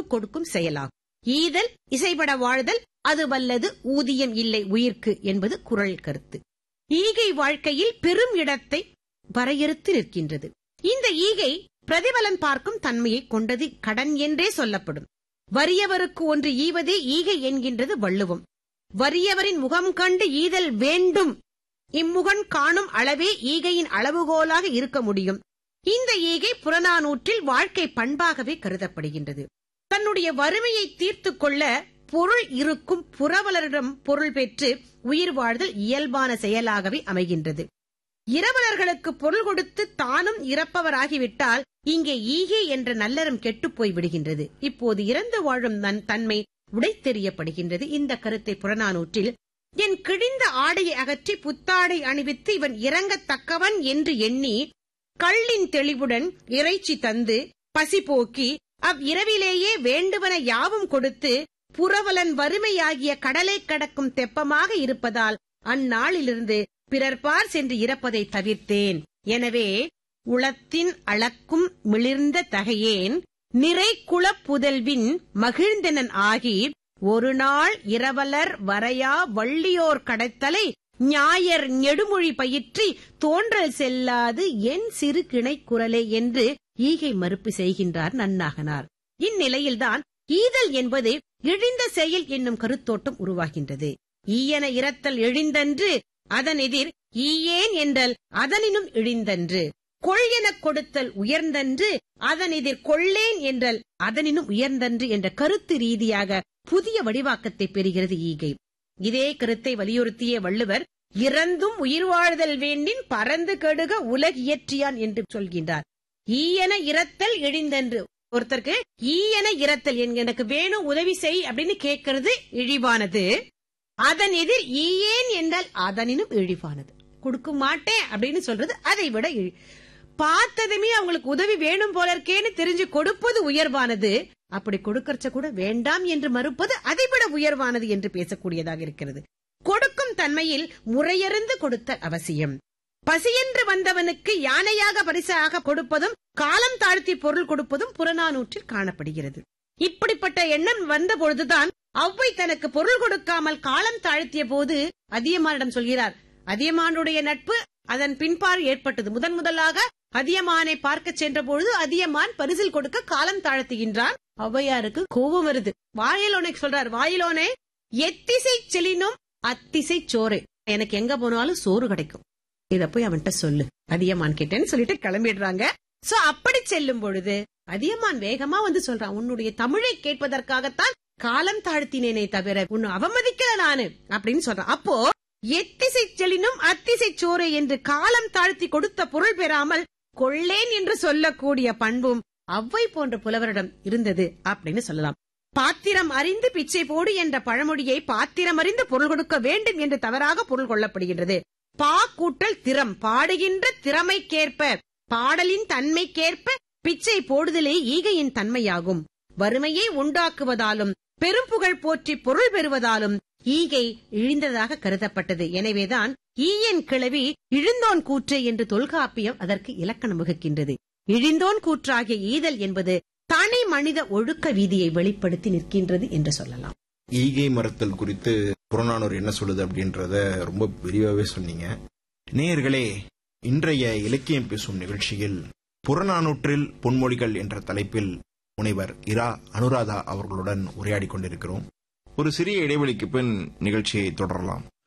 கொடுக்கும் செயலாகும் ஈதல் இசைபட வாழ்தல் அது வல்லது ஊதியம் இல்லை உயிர்க்கு என்பது குரல் கருத்து ஈகை வாழ்க்கையில் பெரும் இடத்தை வரையறுத்து நிற்கின்றது இந்த ஈகை பிரதிபலன் பார்க்கும் தன்மையை கொண்டது கடன் என்றே சொல்லப்படும் வறியவருக்கு ஒன்று ஈவதே ஈகை என்கின்றது வள்ளுவம் வறியவரின் முகம் கண்டு ஈதல் வேண்டும் இம்முகன் காணும் அளவே ஈகையின் அளவுகோலாக இருக்க முடியும் இந்த ஈகை புறநானூற்றில் வாழ்க்கை பண்பாகவே கருதப்படுகின்றது தன்னுடைய வறுமையை தீர்த்து கொள்ள பொருள் இருக்கும் புறவலரிடம் பொருள் பெற்று உயிர் வாழ்தல் இயல்பான செயலாகவே அமைகின்றது இரவலர்களுக்கு பொருள் கொடுத்து தானும் இறப்பவராகிவிட்டால் இங்கே ஈகை என்ற நல்லறம் கெட்டுப்போய் விடுகின்றது இப்போது இறந்து வாழும் நன் தன்மை உடைத்தெறியப்படுகின்றது இந்த கருத்தை புறநானூற்றில் என் கிழிந்த ஆடையை அகற்றி புத்தாடை அணிவித்து இவன் இறங்கத்தக்கவன் என்று எண்ணி கள்ளின் தெளிவுடன் இறைச்சி தந்து பசி போக்கி அவ் இரவிலேயே வேண்டுவன யாவும் கொடுத்து புறவலன் வறுமையாகிய கடலை கடக்கும் தெப்பமாக இருப்பதால் அந்நாளிலிருந்து பிறர்பார் சென்று இறப்பதை தவிர்த்தேன் எனவே உளத்தின் அளக்கும் மிளிர்ந்த தகையேன் நிறை குளப்புதல்வின் மகிழ்ந்தனன் ஆகி ஒரு நாள் இரவலர் வரையா வள்ளியோர் கடத்தலை ஞாயர் நெடுமொழி பயிற்றி தோன்றல் செல்லாது என் சிறு கிணை குரலே என்று ஈகை மறுப்பு செய்கின்றார் நன்னாகனார் இந்நிலையில்தான் ஈதல் என்பது இழிந்த செயல் என்னும் கருத்தோட்டம் உருவாகின்றது ஈயன இரத்தல் எழிந்தன்று அதன் எதிர் ஈயேன் என்றல் அதனினும் இழிந்தன்று கொள் எனக் கொடுத்தல் உயர்ந்தன்று அதன் எதிர் கொள்ளேன் என்றல் அதனினும் உயர்ந்தன்று என்ற கருத்து ரீதியாக புதிய வடிவாக்கத்தை பெறுகிறது ஈகை இதே கருத்தை வலியுறுத்திய வள்ளுவர் இறந்தும் உயிர் வாழ்தல் வேண்டின் பறந்து கெடுக உலகியற்றியான் என்று சொல்கின்றார் ஈயன இரத்தல் இழிந்தன்று ஒருத்தருக்கு ஈயன இரத்தல் எனக்கு வேணும் உதவி செய் அப்படின்னு கேட்கறது இழிவானது அதன் எதிர் ஈயேன் என்றால் அதனினும் இழிவானது கொடுக்க மாட்டேன் அப்படின்னு சொல்றது அதை விட இழி பார்த்ததுமே அவங்களுக்கு உதவி வேணும் போல இருக்கேன்னு தெரிஞ்சு கொடுப்பது உயர்வானது அப்படி கொடுக்கறச்ச கூட வேண்டாம் என்று மறுப்பது அதை விட உயர்வானது என்று பேசக்கூடியதாக இருக்கிறது கொடுக்கும் தன்மையில் முறையறிந்து கொடுத்தல் அவசியம் பசியென்று வந்தவனுக்கு யானையாக பரிசாக கொடுப்பதும் காலம் தாழ்த்தி பொருள் கொடுப்பதும் புறநானூற்றில் காணப்படுகிறது இப்படிப்பட்ட எண்ணம் வந்த பொழுதுதான் அவ்வை தனக்கு பொருள் கொடுக்காமல் காலம் தாழ்த்திய போது அதியமானிடம் சொல்கிறார் அதியமானுடைய நட்பு அதன் பின்பார் ஏற்பட்டது முதன் முதலாக அதியமானை பார்க்க சென்ற பொழுது அதியமான் பரிசில் கொடுக்க காலம் தாழ்த்துகின்றான் ஔவையாருக்கு கோபம் வருது வாயிலோனை சொல்றார் வாயிலோனே எத்திசை செலினும் அத்திசை சோறு எனக்கு எங்க போனாலும் சோறு கிடைக்கும் இத போய் அவன்கிட்ட சொல்லு அதியமான் கிட்டேன்னு சொல்லிட்டு கிளம்பிடுறாங்க சோ அப்படி செல்லும் பொழுது அதியமான் வேகமா வந்து சொல்றான் உன்னுடைய தமிழை கேட்பதற்காகத்தான் காலம் தாழ்த்தினேனே தவிர உன்னை அவமதிக்கல நானு அப்படின்னு சொல்றான் அப்போ எத்திசை செலினும் அத்திசை சோறு என்று காலம் தாழ்த்தி கொடுத்த பொருள் பெறாமல் கொள்ளேன் என்று சொல்லக்கூடிய பண்பும் அவ்வை போன்ற புலவரிடம் இருந்தது அப்படின்னு சொல்லலாம் பாத்திரம் அறிந்து பிச்சை போடு என்ற பழமொழியை பாத்திரம் அறிந்து பொருள் கொடுக்க வேண்டும் என்று தவறாக பொருள் கொள்ளப்படுகின்றது பா கூட்டல் திறம் பாடுகின்ற திறமைக்கேற்ப பாடலின் தன்மைக்கேற்ப பிச்சை போடுதலே ஈகையின் தன்மையாகும் வறுமையை உண்டாக்குவதாலும் பெரும்புகழ் போற்றி பொருள் பெறுவதாலும் ஈகை இழிந்ததாக கருதப்பட்டது எனவேதான் ஈயன் கிளவி இழுந்தோன் கூற்று என்று தொல்காப்பியம் அதற்கு இலக்கணம் வகுக்கின்றது இழிந்தோன் கூற்றாகிய ஈதல் என்பது தனி மனித ஒழுக்க வீதியை வெளிப்படுத்தி நிற்கின்றது என்று சொல்லலாம் ஈகை மறுத்தல் குறித்து புறநானூறு என்ன சொல்லுது அப்படின்றத ரொம்ப விரிவாவே சொன்னீங்க நேயர்களே இன்றைய இலக்கியம் பேசும் நிகழ்ச்சியில் புறநானூற்றில் பொன்மொழிகள் என்ற தலைப்பில் முனைவர் இரா அனுராதா அவர்களுடன் உரையாடி கொண்டிருக்கிறோம் ஒரு சிறிய இடைவெளிக்கு பின் நிகழ்ச்சியை தொடரலாம்